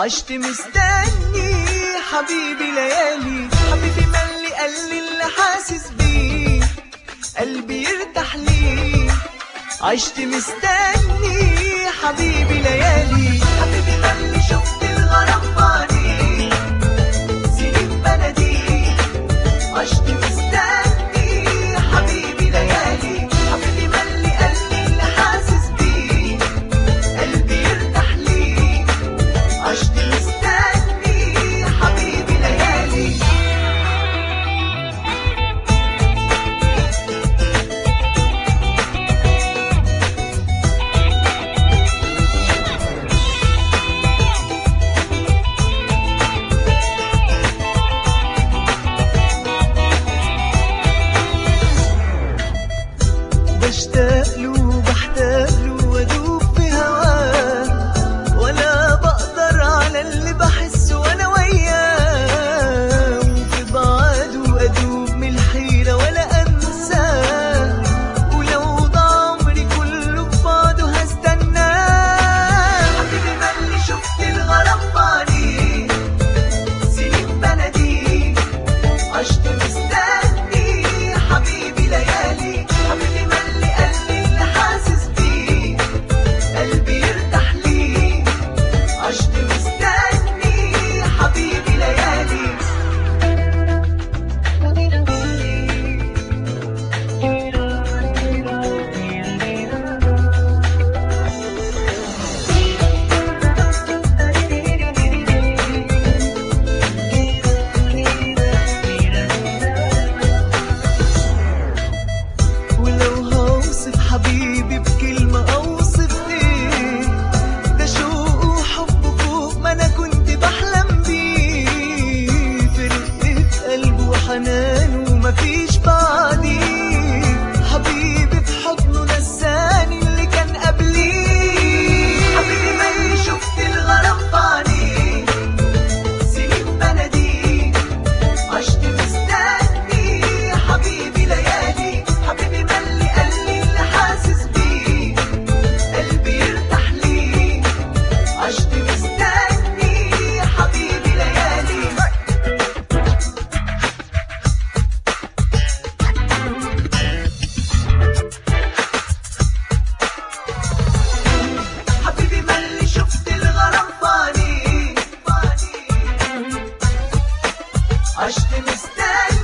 عشت مستني حبيبي ليالي حبيبي ملي قال لي اللي حاسس بيه قلبي يرتاح ليه عشت مستني حبيبي ليالي حبيبي ملي شفت الغرام باني سنين بلدي عشت مستني حبيبي ليالي حبيبي ملي قال لي اللي حاسس بيه قلبي يرتاح ليه عشت مستني حبيبي ليالي بشتاق له بحتاج له وادوب في هواه ولا بقدر على اللي بحسه وانا وياه وفي بعاده ادوب من الحيرة ولا انساه ولو ضاع عمري كله في بعضه هستناه حبيبي ملي شفت الغرام باني سنين بلدي عشت مستني حبيبي ليالي حبيبي ملي قلبي اللي حاسس بيه قلبي يرتاح ليه عشت مستني حبيبي ليالي ولو هوصف حبيبي بكلمة أوصف إيه ده شوق وحب فوق ما أنا كنت بحلم بيه في رقة قلبه وحنانه ومفيش بعديه حبيبي في حضنه نساني اللي كان قبليه حبيبي مالي شفت الغرام باني سنين بلدي عشت مستني حبيبي ليالي حبيبي ملي قال لي اللي حاسس بيه قلبي يرتاح ليه عشت مستني حبيبي ليالي حبيبي ملي شفت الغرام باني عشت مستني